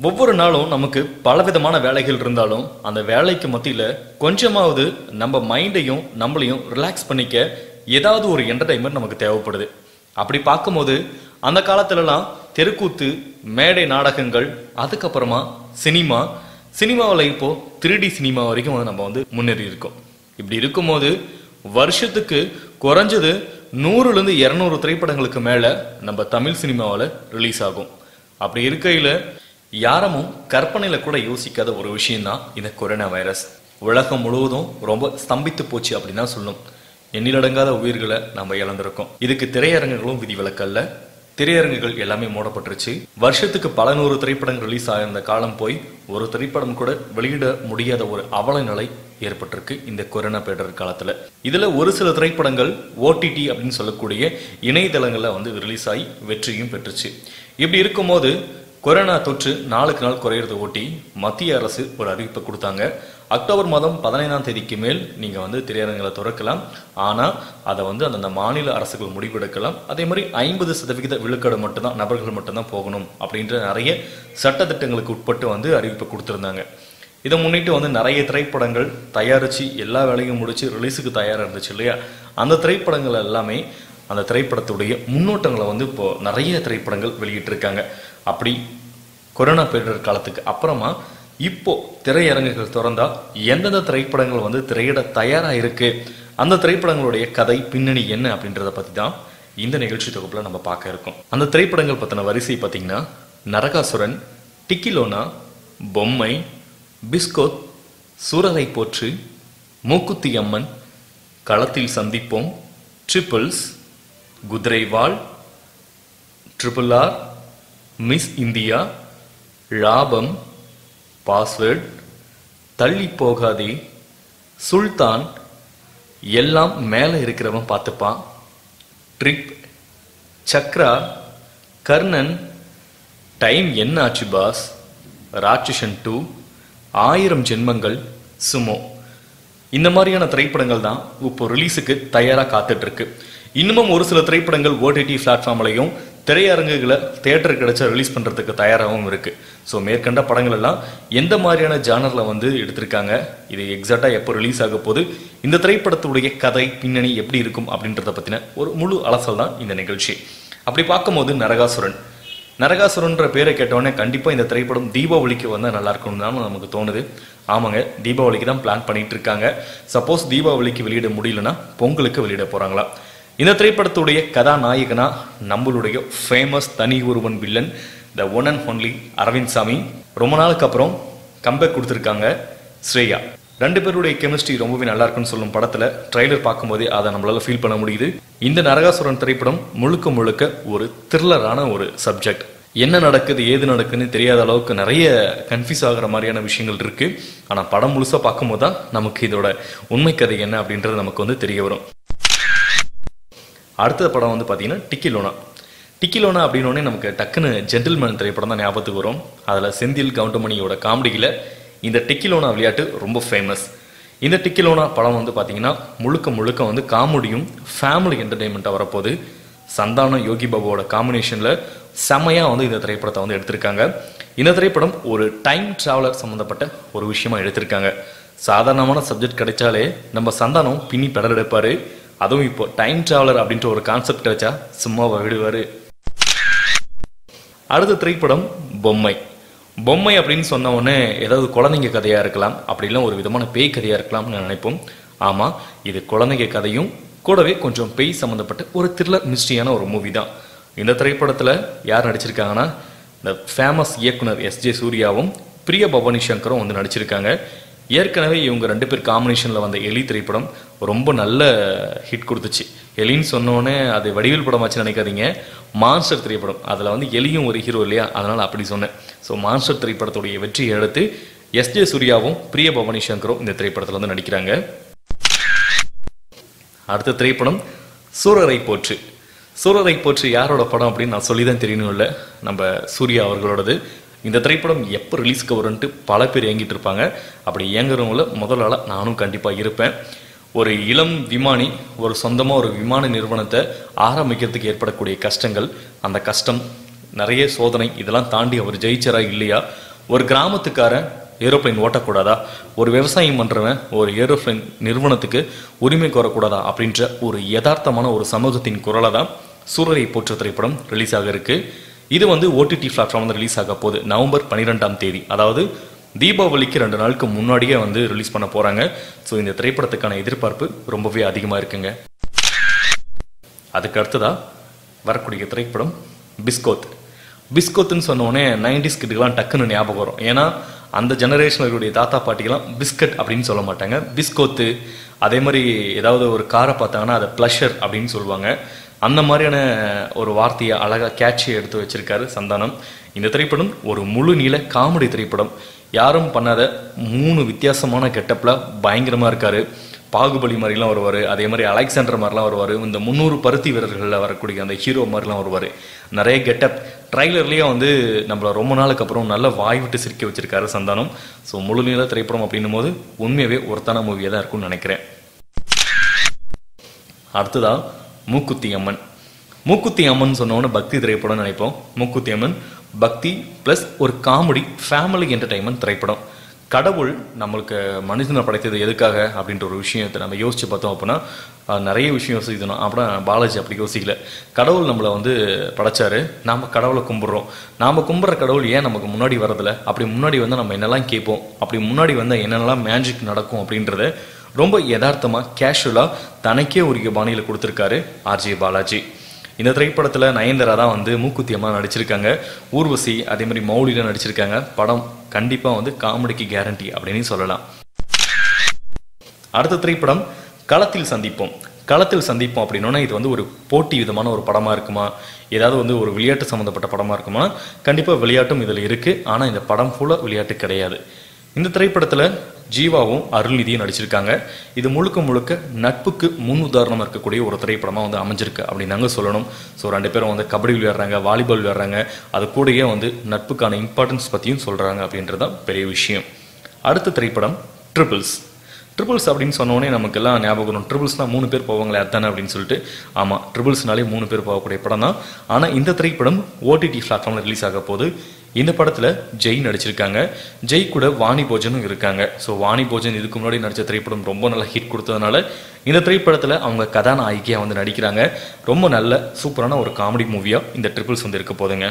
ஒவ்வொரு நாளும் நமக்கு பலவிதமான வேலைகள் இருந்தாலும் அந்த வேலைக்கு மத்தியில கொஞ்சமாவது நம்ம மைண்டையும் நம்மளையும் ரிலாக்ஸ் பண்ணிக்க ஏதாவது ஒரு என்டர்டைன்மெண்ட் நமக்கு தேவைப்படுது அப்படி பார்க்கும்போது அந்த காலத்துலலாம் தெருக்கூத்து மேடை நாடகங்கள் அதுக்கப்புறமா சினிமா சினிமாவில் இப்போ த்ரீ டி சினிமா வரைக்கும் வந்து நம்ம வந்து முன்னேறி இருக்கோம் இப்படி இருக்கும்போது வருஷத்துக்கு குறைஞ்சது நூறுலேருந்து இரநூறு திரைப்படங்களுக்கு மேலே நம்ம தமிழ் சினிமாவில் ரிலீஸ் ஆகும் அப்படி இருக்கையில் யாரமும் கற்பனையில கூட யோசிக்காத ஒரு விஷயம்தான் இந்த கொரோனா வைரஸ் உலகம் முழுவதும் ரொம்ப ஸ்தம்பித்து போச்சு அப்படின்னு தான் சொல்லணும் எண்ணிலடங்காத உயிர்களை நம்ம இழந்திருக்கோம் இதுக்கு திரையரங்குகளும் விதிவிலக்கல்ல திரையரங்குகள் எல்லாமே மூடப்பட்டுருச்சு வருஷத்துக்கு பல நூறு திரைப்படங்கள் ரிலீஸ் ஆகிருந்த காலம் போய் ஒரு திரைப்படம் கூட வெளியிட முடியாத ஒரு அவல நிலை ஏற்பட்டிருக்கு இந்த கொரோனா பேரிடர் காலத்துல இதுல ஒரு சில திரைப்படங்கள் ஓடிடி அப்படின்னு சொல்லக்கூடிய இணையதளங்கள்ல வந்து ரிலீஸ் ஆகி வெற்றியும் பெற்றுச்சு இப்படி இருக்கும்போது கொரோனா தொற்று நாளுக்கு நாள் குறையிறதை ஒட்டி மத்திய அரசு ஒரு அறிவிப்பை கொடுத்தாங்க அக்டோபர் மாதம் பதினைந்தாம் தேதிக்கு மேல் நீங்க வந்து திரையரங்களை திறக்கலாம் ஆனா அதை வந்து அந்தந்த மாநில அரசுகள் முடிவெடுக்கலாம் அதே மாதிரி ஐம்பது சதவிகித விழுக்காடு மட்டும்தான் நபர்கள் மட்டும்தான் போகணும் அப்படின்ற நிறைய சட்டத்திட்டங்களுக்கு உட்பட்டு வந்து அறிவிப்பை கொடுத்திருந்தாங்க இதை முன்னிட்டு வந்து நிறைய திரைப்படங்கள் தயாரிச்சு எல்லா வேலையும் முடிச்சு ரிலீஸுக்கு தயாரா இருந்துச்சு இல்லையா அந்த திரைப்படங்கள் எல்லாமே அந்த திரைப்படத்துடைய முன்னோட்டங்களை வந்து இப்போ நிறைய திரைப்படங்கள் வெளியிட்டிருக்காங்க அப்படி கொரோனா பேரிடர் காலத்துக்கு அப்புறமா இப்போ திரையரங்குகள் திறந்தா எந்தெந்த திரைப்படங்கள் வந்து திரையிட தயாரா இருக்கு அந்த திரைப்படங்களுடைய கதை பின்னணி என்ன அப்படின்றத பத்தி தான் இந்த நிகழ்ச்சி தொகுப்புல நம்ம பார்க்க இருக்கோம் அந்த திரைப்படங்கள் பத்தின வரிசை பார்த்தீங்கன்னா நரகாசுரன் டிக்கிலோனா பொம்மை பிஸ்கோத் சூரரை போற்று மூக்குத்தி Amman Kalathil Santhippom triples Kuthiraivaal triple R Miss India Laabam password Thalli Pogathey Sultan எல்லாம் மேலே இருக்கிறவன் பார்த்துப்பான் ட்ரிப் சக்ரா கர்ணன் டைம் என்ன ஆச்சு பாஸ் ராட்சசன் டூ ஆயிரம் ஜென்மங்கள் சுமோ இந்த மாதிரியான திரைப்படங்கள் தான் இப்போ ரிலீஸுக்கு தயாரா காத்துட்டு இருக்கு இன்னமும் ஒரு சில திரைப்படங்கள் ஓடிடி பிளாட்ஃபார்ம்லையும் திரையரங்குகளை தேட்டர் கிடைச்சா ரிலீஸ் பண்றதுக்கு தயாராகவும் இருக்கு ஸோ மேற்கண்ட படங்கள் எல்லாம் எந்த மாதிரியான ஜானர்ல வந்து எடுத்திருக்காங்க இது எக்ஸாக்டா எப்போ ரிலீஸ் ஆக போகுது இந்த திரைப்படத்துடைய கதை பின்னணி எப்படி இருக்கும் அப்படின்றத பத்தின ஒரு முழு அலசல் தான் இந்த நிகழ்ச்சி அப்படி பார்க்கும்போது நரகாசுரன் நரகாசுரன்ற பேரை கேட்டவுடனே கண்டிப்பா இந்த திரைப்படம் தீபாவளிக்கு வந்தா நல்லா இருக்கும்னு தான் நமக்கு தோணுது ஆமாங்க தீபாவளிக்கு தான் பிளான் பண்ணிட்டு இருக்காங்க சப்போஸ் தீபாவளிக்கு வெளியிட முடியலன்னா பொங்கலுக்கு வெளியிட போறாங்களா இந்த திரைப்படத்துடைய கதாநாயகனா நம்மளுடைய famous Thani Oruvan villain the one and only Aravind Swamy ரொம்ப நாளுக்கு அப்புறம் கம்பேக் கொடுத்துருக்காங்க ஸ்ரேயா ரெண்டு பேருடைய கெமிஸ்ட்ரி ரொம்பவே நல்லா இருக்குன்னு சொல்லும் படத்துல ட்ரைலர் பார்க்கும்போதே அதை நம்மளால ஃபீல் பண்ண முடியுது இந்த நரகாசுரன் திரைப்படம் முழுக்க முழுக்க ஒரு த்ரில்லரான ஒரு சப்ஜெக்ட் என்ன நடக்குது ஏது நடக்குதுன்னு தெரியாத அளவுக்கு நிறைய கன்ஃபியூஸ் ஆகுற மாதிரியான விஷயங்கள் இருக்கு ஆனா படம் முழுசா பார்க்கும்போது தான் நமக்கு இதோட உண்மை கதை என்ன அப்படின்றது நமக்கு வந்து தெரிய வரும் அடுத்த படம் வந்து பார்த்தீங்கன்னா டிக்கிலோனா டிக்கிலோனா அப்படின்னோடனே நமக்கு டக்குன்னு ஜென்டில்மேன் திரைப்படம் தான் ஞாபகத்துக்கு வரும் அதில் செந்தில் கவுண்டமணியோட காமெடியில் இந்த டிக்கிலோனா விளையாட்டு ரொம்ப ஃபேமஸ் இந்த டிக்கிலோனா படம் வந்து பார்த்தீங்கன்னா முழுக்க முழுக்க வந்து காமெடியும் ஃபேமிலி என்டர்டைன்மெண்ட்டாக வரப்போகுது சந்தானம் யோகி பாபுவோட காம்பினேஷனில் செம்மையாக வந்து இந்த திரைப்படத்தை வந்து எடுத்திருக்காங்க இந்த திரைப்படம் ஒரு டைம் டிராவலர் சம்மந்தப்பட்ட ஒரு விஷயமா எடுத்திருக்காங்க சாதாரணமான சப்ஜெக்ட் கிடைச்சாலே நம்ம சந்தானம் பின்னி பெடல் எடுப்பாரு அதுவும் இப்போ டைம் டிராவலர் அப்படின்ற ஒரு கான்செப்ட் வச்சா சும்மாவா விடுவாரு அடுத்த திரைப்படம் பொம்மை பொம்மை அப்படின்னு சொன்ன உடனே ஏதாவது குழந்தைங்க கதையா இருக்கலாம் அப்படிலாம் ஒரு விதமான பேய் கதையா இருக்கலாம்னு நினைப்போம் ஆமா இது குழந்தைங்க கதையும் கூடவே கொஞ்சம் பேய் சம்மந்தப்பட்ட ஒரு த்ரில்லர் மிஸ்ட்ரியான ஒரு மூவி தான் இந்த திரைப்படத்துல யார் நடிச்சிருக்காங்கன்னா இந்த ஃபேமஸ் இயக்குனர் எஸ் ஜே சூர்யாவும் பிரிய பவானி சங்கரும் வந்து நடிச்சிருக்காங்க ஏற்கனவே இவங்க ரெண்டு பேர் காம்பினேஷனில் வந்த எலி திரைப்படம் ரொம்ப நல்ல ஹிட் கொடுத்துச்சு எலின்னு சொன்னோடனே அது வடிவேல் படமாச்சு நினைக்காதீங்க மான்ஸ்டர் திரைப்படம் அதில் வந்து எலியும் ஒரு ஹீரோ இல்லையா அதனால் அப்படி சொன்னேன் ஸோ மான்ஸ்டர் திரைப்படத்துடைய வெற்றியை அடுத்து எஸ் ஜே சூர்யாவும் பிரிய பவானி சங்கரும் இந்த திரைப்படத்தில் வந்து நடிக்கிறாங்க அடுத்த திரைப்படம் சூரரை போற்று சூரரை போற்று யாரோட படம் அப்படின்னு நான் சொல்லி தான் தெரியணும் இல்லை நம்ம சூர்யா அவர்களோடது இந்த திரைப்படம் எப்போ ரிலீஸ்க்கு வரும்ன்ட்டு பல பேர் இயங்கிட்டு இருப்பாங்க அப்படி இயங்குறவங்கள முதல் ஆளாக நானும் கண்டிப்பாக இருப்பேன் ஒரு இளம் விமானி ஒரு சொந்தமாக ஒரு விமான நிறுவனத்தை ஆரம்பிக்கிறதுக்கு ஏற்படக்கூடிய கஷ்டங்கள் அந்த கஷ்டம் நிறைய சோதனை இதெல்லாம் தாண்டி அவர் ஜெயிச்சரா இல்லையா ஒரு கிராமத்துக்காரன் ஏரோப்ளைன் ஓட்டக்கூடாதா ஒரு விவசாயம் பண்றவன் ஒரு ஏரோப்ளைன் நிறுவனத்துக்கு உரிமை கோரக்கூடாதா அப்படின்ற ஒரு யதார்த்தமான ஒரு சமூகத்தின் குரலை தான் சூரரை போற்ற திரைப்படம் ரிலீஸ் ஆக இருக்கு இது வந்து ஓடிடி பிளாட்ஃபார்ம் வந்து ரிலீஸ் ஆக போகுது நவம்பர் பன்னிரெண்டாம் தேதி அதாவது தீபாவளிக்கு ரெண்டு நாளுக்கு முன்னாடியே வந்து ரிலீஸ் பண்ண போறாங்க ஸோ இந்த திரைப்படத்துக்கான எதிர்பார்ப்பு ரொம்பவே அதிகமாக இருக்குங்க அதுக்கு அடுத்ததா வரக்கூடிய திரைப்படம் பிஸ்கோத் பிஸ்கோத்துன்னு சொன்னோடனே நைன்டிஸ் கிட்டுக்கெல்லாம் டக்குன்னு ஞாபகம் வரும் ஏன்னா அந்த ஜெனரேஷனில் இருக்கக்கூடிய தாத்தா பாட்டிக்கெல்லாம் பிஸ்கட் அப்படின்னு சொல்ல மாட்டாங்க பிஸ்கோத்து அதே மாதிரி ஏதாவது ஒரு காரை பார்த்தாங்கன்னா அதை ப்ளஷர் அப்படின்னு சொல்லுவாங்க அந்த மாதிரியான ஒரு வார்த்தையை அழகாக கேட்சி எடுத்து வச்சிருக்காரு சந்தானம் இந்த திரைப்படம் ஒரு முழு நீள காமெடி திரைப்படம் யாரும் பண்ணாத மூணு வித்தியாசமான கெட்டப்பில் பயங்கரமாக இருக்காரு பாகுபலி மாதிரிலாம் வருவார் அதே மாதிரி அலெக்சாண்டர் மாதிரிலாம் வருவார் இந்த முந்நூறு பருத்தி வீரர்களில் வரக்கூடிய அந்த ஹீரோ மாதிரிலாம் வருவார் நிறைய கெட்டப் ட்ரைலர்லேயே வந்து நம்மளை ரொம்ப நாளுக்கு அப்புறம் நல்ல வாய் விட்டு சிரிக்க வச்சிருக்காரு சந்தானம் ஸோ முழு நீள திரைப்படம் அப்படின்னும் போது உண்மையாகவே ஒருத்தான மூவியாக தான் இருக்கும்னு நினைக்கிறேன் அடுத்ததா மூக்குத்தி அம்மன் மூக்குத்தி அம்மன் சொன்னோன்னு பக்தி திரைப்படம்னு நினைப்போம் மூக்குத்தி அம்மன் பக்தி ப்ளஸ் ஒரு காமெடி ஃபேமிலி என்டர்டைன்மெண்ட் திரைப்படம் கடவுள் நம்மளுக்கு மனிதனை படைத்தது எதுக்காக அப்படின்ற ஒரு விஷயத்தை நம்ம யோசிச்சு பார்த்தோம் அப்படின்னா அஹ், நிறைய விஷயம் யோசிக்கணும் அப்புறம் பாலாஜி அப்படி யோசிக்கல கடவுள் நம்மளை வந்து படைச்சாரு நாம கடவுளை கும்பிடுறோம் நாம கும்பிட்ற கடவுள் ஏன் நமக்கு முன்னாடி வரதில்ல அப்படி முன்னாடி வந்து நம்ம என்னெல்லாம் கேட்போம் அப்படி முன்னாடி வந்தால் என்னென்னலாம் மேஜிக் நடக்கும் அப்படின்றத ரொம்ப யதார்த்தமா கேஷுவலா தனக்கே உரிய பாணியில கொடுத்துருக்காரு ஆர்ஜே பாலாஜி இந்த திரைப்படத்துல நயன்தாரா தான் வந்து மூக்குத்தி அம்மா நடிச்சிருக்காங்க ஊர்வசி அதே மாதிரி மௌலில நடிச்சிருக்காங்க படம் கண்டிப்பா வந்து காமெடிக்கு கேரண்டி அப்படின்னு சொல்லலாம் அடுத்த திரைப்படம் களத்தில் சந்திப்போம் களத்தில் சந்திப்போம் அப்படின்னா இது வந்து ஒரு போட்டி விதமான ஒரு படமா இருக்குமா ஏதாவது வந்து ஒரு விளையாட்டு சம்மந்தப்பட்ட படமா இருக்குமா கண்டிப்பா விளையாட்டும் இதுல இருக்கு ஆனா இந்த படம் ஃபுல்லா விளையாட்டு கிடையாது இந்த திரைப்படத்துல ஜீவாவும் அருள்நிதியும் நடிச்சிருக்காங்க இது முழுக்க முழுக்க நட்புக்கு முன் உதாரணமா இருக்கக்கூடிய ஒரு திரைப்படமா வந்து அமைஞ்சிருக்கு அப்படின்னு நாங்க சொல்லணும் ஸோ ரெண்டு பேரும் வந்து கபடி விளையாடுறாங்க வாலிபால் விளையாடுறாங்க அது கூடயே வந்து நட்புக்கான இம்பார்ட்டன்ஸ் பத்தியும் சொல்றாங்க அப்படின்றதான் பெரிய விஷயம் அடுத்த திரைப்படம் ட்ரிபிள்ஸ் ட்ரிபிள்ஸ் அப்படின்னு சொன்னோடனே நமக்கு எல்லாம் ஞாபகம் வரும் ட்ரிபிள்ஸ்னா மூணு பேர் போவாங்களே அதானே அப்படின்னு சொல்லிட்டு ஆமாம் ட்ரிபிள்ஸ்னாலே மூணு பேர் போகக்கூடிய படம் தான் ஆனால் இந்த திரைப்படம் ஓடிடி பிளாட்ஃபார்மில் ரிலீஸ் ஆக போகுது இந்த படத்தில் ஜெய் நடிச்சிருக்காங்க ஜெய் கூட வாணி போஜனும் இருக்காங்க ஸோ வாணி போஜன் இதுக்கு முன்னாடி நடித்த திரைப்படம் ரொம்ப நல்ல ஹிட் கொடுத்ததுனால இந்த திரைப்படத்தில் அவங்க கதாநாயகியாக வந்து நடிக்கிறாங்க ரொம்ப நல்ல சூப்பரான ஒரு காமெடி மூவியாக இந்த ட்ரிபிள்ஸ் வந்து இருக்க போதுங்க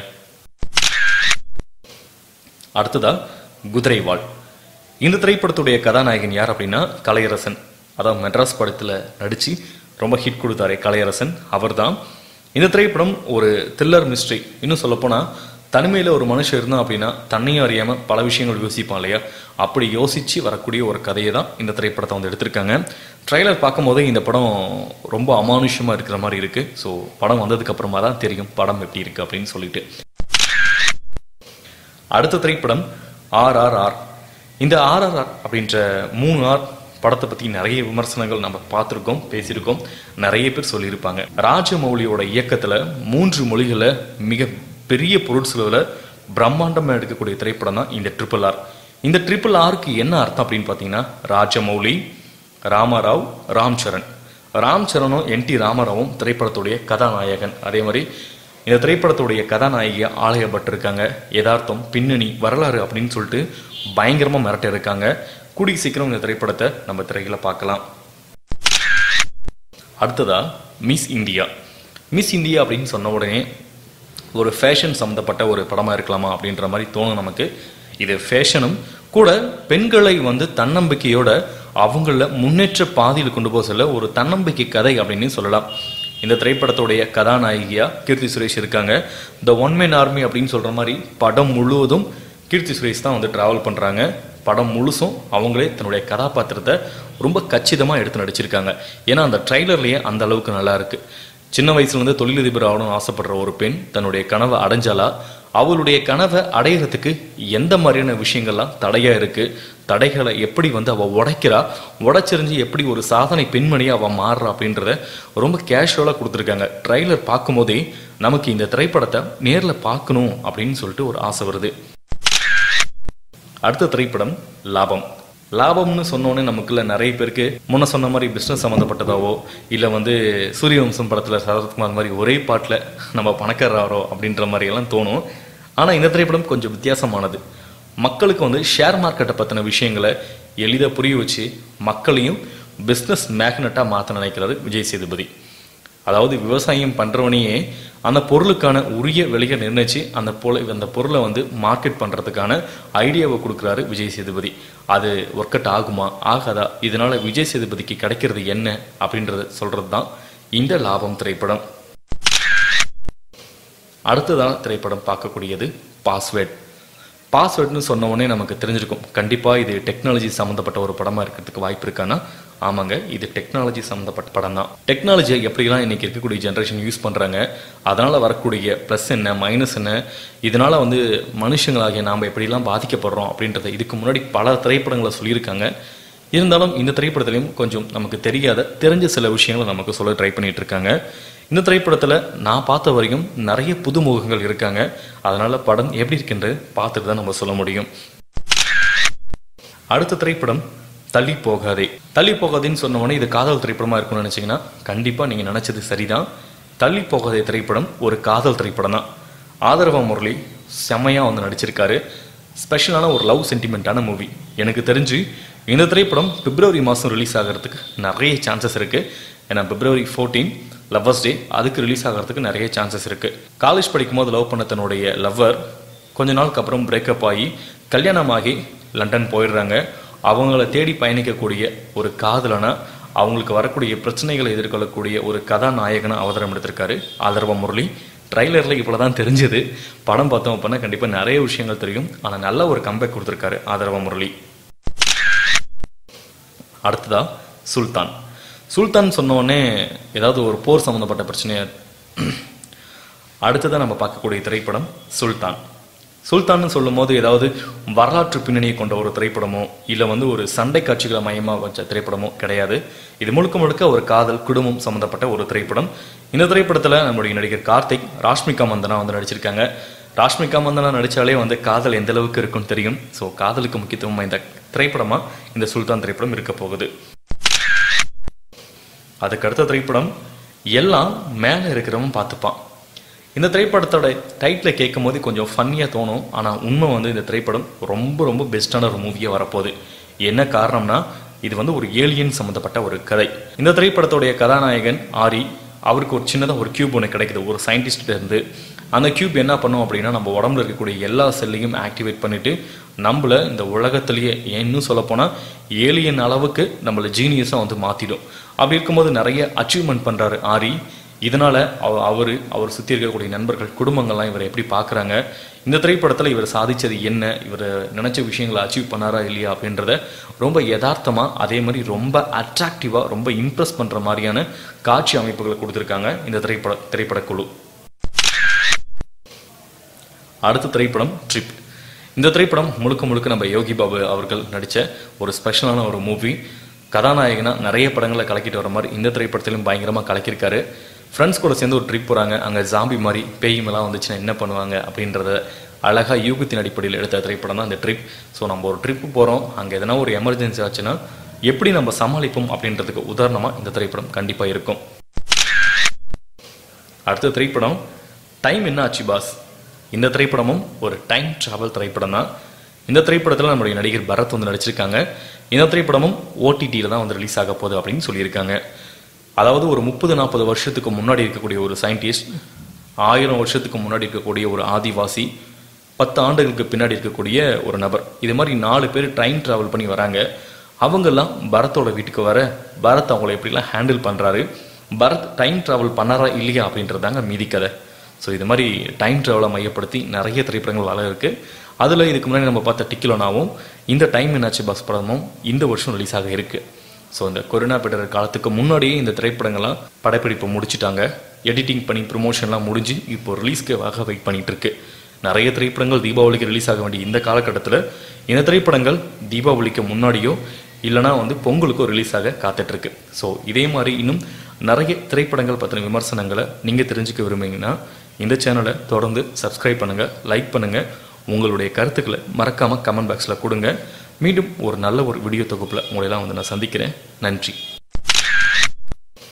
அடுத்ததா குதிரைவாள் இந்த திரைப்படத்துடைய கதாநாயகன் யார் அப்படின்னா கலையரசன் அதாவது மெட்ராஸ் படத்தில் நடித்து ரொம்ப ஹிட் கொடுத்தாரே கலையரசன் அவர்தான் இந்த திரைப்படம் ஒரு த்ரில்லர் மிஸ்ட்ரி இன்னும் சொல்லப்போனால் தனிமையில் ஒரு மனுஷன் இருந்தான் அப்படின்னா தன்னையும் அறியாமல் பல விஷயங்கள் யோசிப்பான் இல்லையா அப்படி யோசித்து வரக்கூடிய ஒரு கதையை தான் இந்த திரைப்படத்தை வந்து எடுத்திருக்காங்க ட்ரைலர் பார்க்கும்போதே இந்த படம் ரொம்ப அமானுஷ்யமாக இருக்கிற மாதிரி இருக்குது ஸோ படம் வந்ததுக்கு அப்புறமா தான் தெரியும் படம் எப்படி இருக்குது அப்படின்னு சொல்லிட்டு அடுத்த திரைப்படம் ஆர்ஆர்ஆர் இந்த ஆர்ஆர்ஆர் அப்படின்ற மூணு ஆர் படத்தை பற்றி நிறைய விமர்சனங்கள் நம்ம பார்த்துருக்கோம் பேசியிருக்கோம் நிறைய பேர் சொல்லியிருப்பாங்க ராஜமௌலியோட இயக்கத்தில் மூன்று மொழிகளை மிக பெரிய பொருட்செலவில் பிரம்மாண்டமாக எடுக்கக்கூடிய திரைப்படம் தான் இந்த ட்ரிபிள் ஆர் இந்த ட்ரிபிள் ஆருக்கு என்ன அர்த்தம் அப்படின்னு பார்த்தீங்கன்னா ராஜமௌலி ராமராவ் ராம் சரண் ராம் சரணும் என் டி ராமராவும் திரைப்படத்துடைய கதாநாயகன் அதே மாதிரி இந்த திரைப்படத்துடைய கதாநாயகியா ஆலயப்பட்டிருக்காங்க யதார்த்தம் பின்னணி வரலாறு அப்படின்னு சொல்லிட்டு பயங்கரமா மிரட்ட இருக்காங்க கூடிய சீக்கிரம் இந்த திரைப்படத்தை நம்ம திரையில பார்க்கலாம் அடுத்ததா மிஸ் இந்தியா மிஸ் இந்தியா அப்படின்னு சொன்ன உடனே ஒரு ஃபேஷன் சம்மந்தப்பட்ட ஒரு படமா இருக்கலாமா அப்படின்ற மாதிரி தோணும் நமக்கு இது ஃபேஷனும் கூட பெண்களை வந்து தன்னம்பிக்கையோட அவங்கள முன்னேற்ற பாதையில் கொண்டு போக சொல்ல ஒரு தன்னம்பிக்கை கதை அப்படின்னு சொல்லலாம் இந்த திரைப்படத்துடைய கதாநாயகியா கீர்த்தி சுரேஷ் இருக்காங்க த ஒன் மேன் ஆர்மி அப்படின்னு சொல்ற மாதிரி படம் முழுவதும் கீர்த்தி சுரேஷ் தான் வந்து டிராவல் பண்றாங்க படம் முழுசும் அவங்களே தன்னுடைய கதாபாத்திரத்தை ரொம்ப கச்சிதமா எடுத்து நடிச்சிருக்காங்க ஏன்னா அந்த ட்ரைலர்லயே அந்த அளவுக்கு நல்லா இருக்கு சின்ன வயசுல இருந்து தொழிலதிபர் ஆகணும்னு ஆசைப்படுற ஒரு பெண் தன்னுடைய கனவை அடைஞ்சாலா அவளுடைய கனவை அடையிறதுக்கு எந்த மாதிரியான விஷயங்கள்லாம் தடையா இருக்கு தடைகளை எப்படி வந்து அவ உடைக்கிறா உடைச்செறிஞ்சு எப்படி ஒரு சாதனை பெண்மணியா அவ மாறுறா அப்படின்றத ரொம்ப கேஷுவலா கொடுத்துருக்காங்க ட்ரைலர் பார்க்கும்போதே நமக்கு இந்த திரைப்படத்தை நேர்ல பார்க்கணும் அப்படின்னு சொல்லிட்டு ஒரு ஆசை வருது அடுத்த திரைப்படம் லாபம் லாபம்னு சொன்னோன்னே நமக்குள்ள நிறைய பேருக்கு முன்ன சொன்ன மாதிரி பிஸ்னஸ் சம்மந்தப்பட்டதாவோ இல்லை வந்து சூரியவம்சம் படத்தில் சரத்குமார் மாதிரி ஒரே பாட்டில் நம்ம பணக்காரரோ அப்படின்ற மாதிரி எல்லாம் தோணும் ஆனால் இந்த திரைப்படம் கொஞ்சம் வித்தியாசமானது மக்களுக்கு வந்து ஷேர் மார்க்கெட்டை பற்றின விஷயங்களை எளிதாக புரிய வச்சு மக்களையும் பிஸ்னஸ் மேக்னட்டாக மாற்ற நினைக்கிறாரு விஜய் சேதுபதி அதாவது விவசாயம் பண்ணுறவனையே அந்த பொருளுக்கான உரிய விலையை நிர்ணயிச்சு அந்த பொருளை அந்த பொருளை வந்து மார்க்கெட் பண்ணுறதுக்கான ஐடியாவை கொடுக்குறாரு விஜய் சேதுபதி அது ஒர்க் அவுட் ஆகுமா ஆகாதா இதனால விஜய் சேதுபதிக்கு கிடைக்கிறது என்ன அப்படின்றத சொல்கிறது தான் இந்த லாபம் திரைப்படம் அடுத்ததான் திரைப்படம் பார்க்கக்கூடியது பாஸ்வேர்ட் பாஸ்வேர்ட்னு சொன்ன உடனே நமக்கு தெரிஞ்சிருக்கும் கண்டிப்பாக இது டெக்னாலஜி சம்மந்தப்பட்ட ஒரு படமாக இருக்கிறதுக்கு வாய்ப்பு இருக்கான்னா ஆமாங்க இது டெக்னாலஜி சம்மந்தப்பட்ட படம் தான் டெக்னாலஜியை எப்படிலாம் இன்னைக்கு இருக்கக்கூடிய ஜென்ரேஷன் யூஸ் பண்ணுறாங்க அதனால் வரக்கூடிய ப்ளஸ் என்ன மைனஸ் என்ன இதனால் வந்து மனுஷங்களாகிய நாம் எப்படிலாம் பாதிக்கப்படுறோம் அப்படின்றத இதுக்கு முன்னாடி பல திரைப்படங்களை சொல்லியிருக்காங்க இருந்தாலும் இந்த திரைப்படத்திலையும் கொஞ்சம் நமக்கு தெரியாத தெரிஞ்ச சில விஷயங்களை நமக்கு சொல்ல ட்ரை பண்ணிட்டு இருக்காங்க இந்த திரைப்படத்தில் நான் பார்த்த வரைக்கும் நிறைய புதுமுகங்கள் இருக்காங்க அதனால படம் எப்படி இருக்குன்றது பார்த்துட்டு தான் நம்ம சொல்ல முடியும் அடுத்த திரைப்படம் தள்ளி போகாதே தள்ளி போகாதேன்னு சொன்ன உடனே இது காதல் திரைப்படமா இருக்கும்னு நினைச்சீங்கன்னா கண்டிப்பா நீங்க நினைச்சது சரிதான் தள்ளி போகாதே திரைப்படம் ஒரு காதல் திரைப்படம் தான் ஆதரவ முரளி செம்மையா வந்து நடிச்சிருக்காரு ஸ்பெஷலான ஒரு லவ் சென்டிமெண்ட்டான மூவி எனக்கு தெரிஞ்சு இந்த திரைப்படம் பிப்ரவரி மாதம் ரிலீஸ் ஆகிறதுக்கு நிறைய சான்சஸ் இருக்கு ஏன்னா பிப்ரவரி ஃபோர்டீன் லவ்வர்ஸ் டே அதுக்கு ரிலீஸ் ஆகிறதுக்கு நிறைய சான்சஸ் இருக்கு காலேஜ் படிக்கும் போது லவ் பண்ண தன்னுடைய லவ்வர் கொஞ்ச நாளுக்கு அப்புறம் பிரேக்கப் ஆகி கல்யாணமாகி லண்டன் போயிடுறாங்க அவங்கள தேடி பயணிக்கக்கூடிய ஒரு காதலனா அவங்களுக்கு வரக்கூடிய பிரச்சனைகளை எதிர்கொள்ளக்கூடிய ஒரு கதாநாயகனா அவதாரம் எடுத்திருக்காரு ஆதரவ முரளி ட்ரைலரில் இவ்வளோ தான் தெரிஞ்சது படம் பார்த்தோம் அப்படின்னா கண்டிப்பாக நிறைய விஷயங்கள் தெரியும் ஆனால் நல்ல ஒரு கம்பேக் கொடுத்துருக்காரு ஆதரவ முரளி அடுத்ததா சுல்தான் சுல்தான் சொன்ன உடனே ஏதாவது ஒரு போர் சம்மந்தப்பட்ட பிரச்சனையை அடுத்ததான் நம்ம பார்க்கக்கூடிய திரைப்படம் சுல்தான் சுல்தான்னு சொல்லும் போது ஏதாவது வரலாற்று பின்னணியை கொண்ட ஒரு திரைப்படமோ இல்லை வந்து ஒரு சண்டை காட்சிகளை மையமாக வச்ச திரைப்படமோ கிடையாது இது முழுக்க முழுக்க ஒரு காதல் குடும்பம் சம்மந்தப்பட்ட ஒரு திரைப்படம் இந்த திரைப்படத்தில் நம்முடைய நடிகர் கார்த்திக் ராஷ்மிகா மந்தனா வந்து நடிச்சிருக்காங்க ராஷ்மிகா மந்தனா நடிச்சாலே வந்து காதல் எந்த அளவுக்கு இருக்குன்னு தெரியும் ஸோ காதலுக்கு முக்கியத்துவம் இந்த திரைப்படமா இந்த சுல்தான் திரைப்படம் இருக்க போகுது அதுக்கு அடுத்த திரைப்படம் எல்லாம் மேலே இருக்கிறவன் பார்த்துப்பான் இந்த திரைப்படத்தோட டைட்டில் கேட்கும் போது கொஞ்சம் ஃபன்னியாக தோணும் ஆனால் உண்மை வந்து இந்த திரைப்படம் ரொம்ப ரொம்ப பெஸ்ட்டான ஒரு மூவியாக வரப்போகுது என்ன காரணம்னா இது வந்து ஒரு ஏலியன் சம்மந்தப்பட்ட ஒரு கதை இந்த திரைப்படத்துடைய கதாநாயகன் ஆரி அவருக்கு ஒரு சின்னதாக ஒரு கியூப் ஒன்று கிடைக்குது ஒரு சயின்டிஸ்ட் இருந்து அந்த கியூப் என்ன பண்ணும் அப்படின்னா நம்ம உடம்புல இருக்கக்கூடிய எல்லா செல்லையும் ஆக்டிவேட் பண்ணிட்டு நம்மள இந்த உலகத்திலேயே இன்னும் சொல்லப்போனால் ஏலியன் அளவுக்கு நம்மளை ஜீனியஸாக வந்து மாற்றிடும் அப்படி இருக்கும்போது நிறைய அச்சீவ்மெண்ட் பண்ணுறாரு ஆரி இதனால அவ அவர் அவர் சுற்றி இருக்கக்கூடிய நண்பர்கள் குடும்பங்கள்லாம் இவரை எப்படி பார்க்குறாங்க இந்த திரைப்படத்தில் இவர் சாதிச்சது என்ன இவர் நினைச்ச விஷயங்களை அச்சீவ் பண்ணாரா இல்லையா அப்படின்றத ரொம்ப யதார்த்தமாக அதே மாதிரி ரொம்ப அட்ராக்டிவாக ரொம்ப இம்ப்ரெஸ் பண்ணுற மாதிரியான காட்சி அமைப்புகளை கொடுத்துருக்காங்க இந்த திரைப்பட திரைப்படக்குழு அடுத்த திரைப்படம் ட்ரிப் இந்த திரைப்படம் முழுக்க முழுக்க நம்ம யோகி பாபு அவர்கள் நடித்த ஒரு ஸ்பெஷலான ஒரு மூவி கதாநாயகனா நிறைய படங்களை கலக்கிட்டு வர மாதிரி இந்த திரைப்படத்திலும் பயங்கரமாக கலக்கியிருக்காரு ஃப்ரெண்ட்ஸ் கூட சேர்ந்து ஒரு ட்ரிப் போகிறாங்க அங்கே ஜாம்பி மாதிரி பேயுமெல்லாம் வந்துச்சுன்னா என்ன பண்ணுவாங்க அப்படின்றத அழகாக யூகத்தின் அடிப்படையில் எடுத்த திரைப்படம் தான் இந்த ட்ரிப் ஸோ நம்ம ஒரு ட்ரிப்பு போகிறோம் அங்கே எதனா ஒரு எமர்ஜென்சி ஆச்சுன்னா எப்படி நம்ம சமாளிப்போம் அப்படின்றதுக்கு உதாரணமாக இந்த திரைப்படம் கண்டிப்பாக இருக்கும் அடுத்த திரைப்படம் டைம் என்ன ஆச்சு பாஸ் இந்த திரைப்படமும் ஒரு டைம் டிராவல் திரைப்படம் தான் இந்த திரைப்படத்தில் நம்முடைய நடிகர் பரத் வந்து நடிச்சிருக்காங்க இந்த திரைப்படமும் ஓடிடியில் தான் வந்து ரிலீஸ் ஆக போகுது அப்படின்னு சொல்லியிருக்காங்க அதாவது ஒரு முப்பது நாற்பது வருஷத்துக்கு முன்னாடி இருக்கக்கூடிய ஒரு சயின்டிஸ்ட் ஆயிரம் வருஷத்துக்கு முன்னாடி இருக்கக்கூடிய ஒரு ஆதிவாசி பத்து ஆண்டுகளுக்கு பின்னாடி இருக்கக்கூடிய ஒரு நபர் இது மாதிரி நாலு பேர் டைம் டிராவல் பண்ணி வராங்க அவங்கெல்லாம் பரத்தோட வீட்டுக்கு வர பரத் அவங்கள எப்படிலாம் ஹேண்டில் பண்ணுறாரு பரத் டைம் டிராவல் பண்ணாரா இல்லையா அப்படின்றதாங்க மீதி கதை ஸோ இது மாதிரி டைம் ட்ராவலை மையப்படுத்தி நிறைய திரைப்படங்கள் வளர இருக்கு அதில் இதுக்கு முன்னாடி நம்ம பார்த்த டிக்கிலோனாவும் இந்த டைம் என்னாச்சு பஸ் படமும் இந்த வருஷம் ரிலீஸ் ஆக இருக்கு ஸோ இந்த கொரோனா பெட்டர் காலத்துக்கு முன்னாடியே இந்த திரைப்படங்கள்லாம் படப்பிடிப்பு முடிச்சிட்டாங்க எடிட்டிங் பண்ணி ப்ரொமோஷன்லாம் முடிஞ்சு இப்போ ரிலீஸ்க்காக வெயிட் பண்ணிட்டு இருக்கு நிறைய திரைப்படங்கள் தீபாவளிக்கு ரிலீஸ் ஆக வேண்டிய இந்த காலகட்டத்தில் இந்த திரைப்படங்கள் தீபாவளிக்கு முன்னாடியோ இல்லைனா வந்து பொங்கலுக்கோ ரிலீஸ் ஆக காத்துட்டு இருக்கு ஸோ இதே மாதிரி இன்னும் நிறைய திரைப்படங்கள் பற்றின விமர்சனங்களை நீங்கள் தெரிஞ்சுக்க விரும்புனீங்கன்னா இந்த சேனலை தொடர்ந்து சப்ஸ்கிரைப் பண்ணுங்கள் லைக் பண்ணுங்கள் உங்களுடைய கருத்துக்களை மறக்காமல் கமெண்ட் பாக்ஸில் கொடுங்க மீண்டும் ஒரு நல்ல ஒரு வீடியோ தொகுப்பில் உங்களையெல்லாம் வந்து நான் சந்திக்கிறேன் நன்றி